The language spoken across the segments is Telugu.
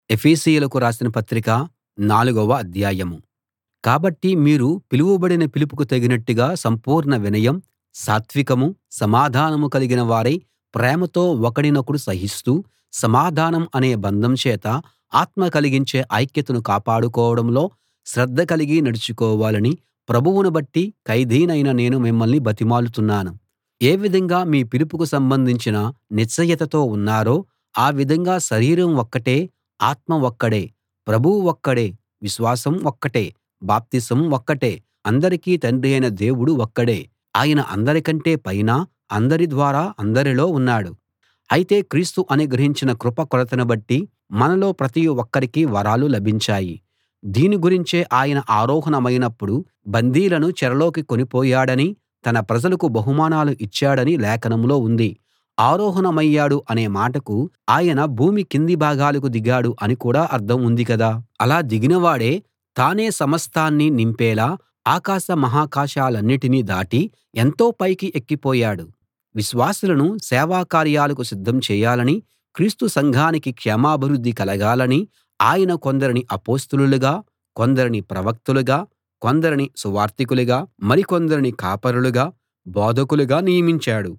ఎఫెసీయులకు రాసిన పత్రిక నాలుగవ అధ్యాయం కాబట్టి మీరు పిలువబడిన పిలుపుకు తగినట్టుగా సంపూర్ణ వినయం సాత్వికం సమాధానం కలిగిన వారై ప్రేమతో ఒకడినొకడు సహిస్తూ సమాధానం అనే బంధం చేత ఆత్మ కలిగించే ఐక్యతను కాపాడుకోవడంలో శ్రద్ధ కలిగి నడుచుకోవాలని ప్రభువును బట్టి ఖైదీనైన నేను మిమ్మల్ని బతిమాలుతున్నాను ఏ విధంగా మీ పిలుపుకు సంబంధించిన నిశ్చయతతో ఉన్నారో ఆ విధంగా శరీరం ఒక్కటే ఆత్మ ఒక్కడే ప్రభువు ఒక్కడే విశ్వాసం ఒక్కటే బాప్తిసం ఒక్కటే అందరికీ తండ్రి అయిన దేవుడు ఒక్కడే ఆయన అందరికంటే పైన అందరి ద్వారా అందరిలో ఉన్నాడు అయితే క్రీస్తు అనుగ్రహించిన కృప కొలతను బట్టి మనలో ప్రతి ఒక్కరికీ వరాలు లభించాయి దీని గురించే ఆయన ఆరోహణమైనప్పుడు బందీలను చెరలోకి కొనిపోయాడని తన ప్రజలకు బహుమానాలు ఇచ్చాడని లేఖనంలో ఉంది ఆరోహణమయ్యాడు అనే మాటకు ఆయన భూమి కింది భాగాలకు దిగాడు అని కూడా అర్థం ఉంది కదా అలా దిగినవాడే తానే సమస్తాన్నీ నింపేలా ఆకాశ మహాకాశాలన్నిటినీ దాటి ఎంతో పైకి ఎక్కిపోయాడు విశ్వాసులను సేవా కార్యాలకు సిద్ధం చేయాలని క్రీస్తు సంఘానికి క్షేమాభివృద్ధి కలగాలని ఆయన కొందరిని అపొస్తలులుగా కొందరిని ప్రవక్తలుగా కొందరిని సువార్తికులుగా మరికొందరిని కాపరులుగా బోధకులుగా నియమించాడు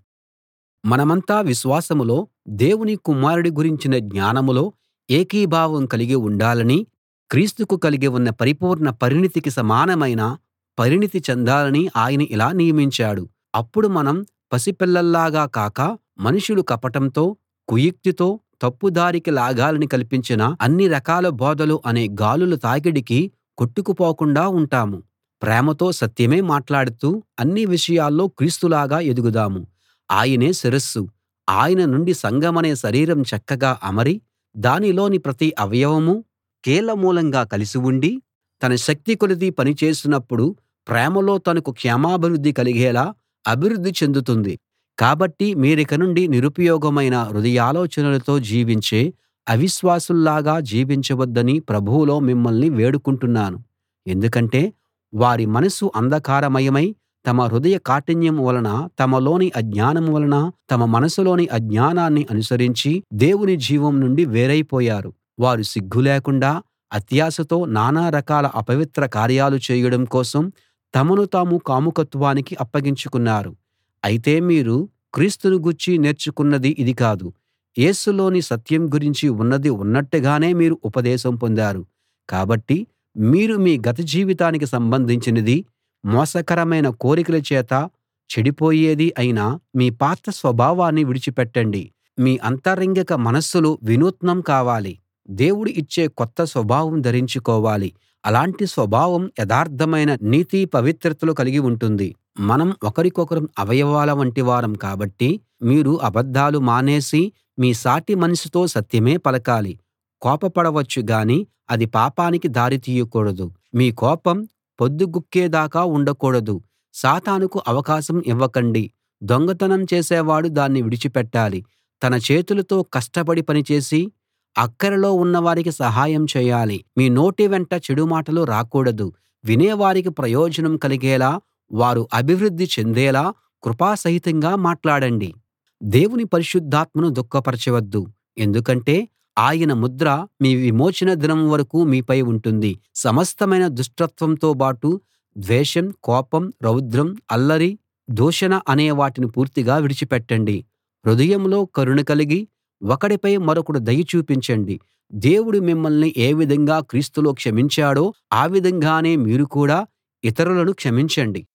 మనమంతా విశ్వాసంలో దేవుని కుమారుడి గురించిన జ్ఞానంలో ఏకీభావం కలిగి ఉండాలని క్రీస్తుకు కలిగి ఉన్న పరిపూర్ణ పరిణితికి సమానమైన పరిణితి చెందాలని ఆయన ఇలా నియమించాడు అప్పుడు మనం పసిపిల్లల్లాగా కాక మనుషులు కపటంతో కుయుక్తితో తప్పుదారికి లాగాలని కల్పించిన అన్ని రకాల బోధలు అనే గాలుల తాకిడికి కొట్టుకుపోకుండా ఉంటాము ప్రేమతో సత్యమే మాట్లాడుతూ అన్ని విషయాల్లో క్రీస్తులాగా ఎదుగుదాము ఆయనే శిరస్సు ఆయన నుండి సంఘమనే శరీరం చక్కగా అమరి దానిలోని ప్రతి అవయవమూ కీళ్ల మూలంగా కలిసి ఉండి తన శక్తి కొలది పని చేసినప్పుడు ప్రేమలో తనకు క్షేమాభివృద్ధి కలిగేలా అభివృద్ధి చెందుతుంది కాబట్టి మీరిక నుండి నిరుపయోగమైన హృదయాలోచనలతో జీవించే అవిశ్వాసుల్లాగా జీవించవద్దని ప్రభువులో మిమ్మల్ని వేడుకుంటున్నాను ఎందుకంటే వారి మనసు అంధకారమయమై తమ హృదయ కాఠిన్యం వలన తమలోని అజ్ఞానం వలన తమ మనసులోని అజ్ఞానాన్ని అనుసరించి దేవుని జీవం నుండి వేరైపోయారు వారు సిగ్గు లేకుండా అత్యాశతో నానా రకాల అపవిత్ర కార్యాలు చేయడం కోసం తమను తాము కాముకత్వానికి అప్పగించుకున్నారు అయితే మీరు క్రీస్తును గూర్చి నేర్చుకున్నది ఇది కాదు యేసులోని సత్యం గురించి ఉన్నది ఉన్నట్టుగానే మీరు ఉపదేశం పొందారు కాబట్టి మీరు మీ గత జీవితానికి సంబంధించినది మోసకరమైన కోరికల చేత చెడిపోయేది అయిన మీ పాత స్వభావాన్ని విడిచిపెట్టండి మీ అంతరంగిక మనస్సులు వినూత్నం కావాలి దేవుడు ఇచ్చే కొత్త స్వభావం ధరించుకోవాలి అలాంటి స్వభావం యథార్థమైన నీతి పవిత్రతలు కలిగి ఉంటుంది మనం ఒకరికొకరం అవయవాల వంటివారం కాబట్టి మీరు అబద్ధాలు మానేసి మీ సాటి మనిషితో సత్యమే పలకాలి కోపపడవచ్చు గాని అది పాపానికి దారి తీయకూడదు మీ కోపం పొద్దుగుక్కేదాకా ఉండకూడదు సాతానుకు అవకాశం ఇవ్వకండి దొంగతనం చేసేవాడు దాన్ని విడిచిపెట్టాలి తన చేతులతో కష్టపడి పనిచేసి అక్కరలో ఉన్నవారికి సహాయం చేయాలి మీ నోటి వెంట చెడు మాటలు రాకూడదు వినేవారికి ప్రయోజనం కలిగేలా వారు అభివృద్ధి చెందేలా కృపాసహితంగా మాట్లాడండి దేవుని పరిశుద్ధాత్మను దుఃఖపరచవద్దు ఎందుకంటే ఆయన ముద్ర మీ విమోచన దినం వరకూ మీపై ఉంటుంది సమస్తమైన దుష్టత్వంతో బాటు ద్వేషం కోపం రౌద్రం అల్లరి దూషణ అనే వాటిని పూర్తిగా విడిచిపెట్టండి హృదయంలో కరుణ కలిగి ఒకడిపై మరొకడు దయ చూపించండి దేవుడు మిమ్మల్ని ఏ విధంగా క్రీస్తులో క్షమించాడో ఆ విధంగానే మీరు కూడా ఇతరులను క్షమించండి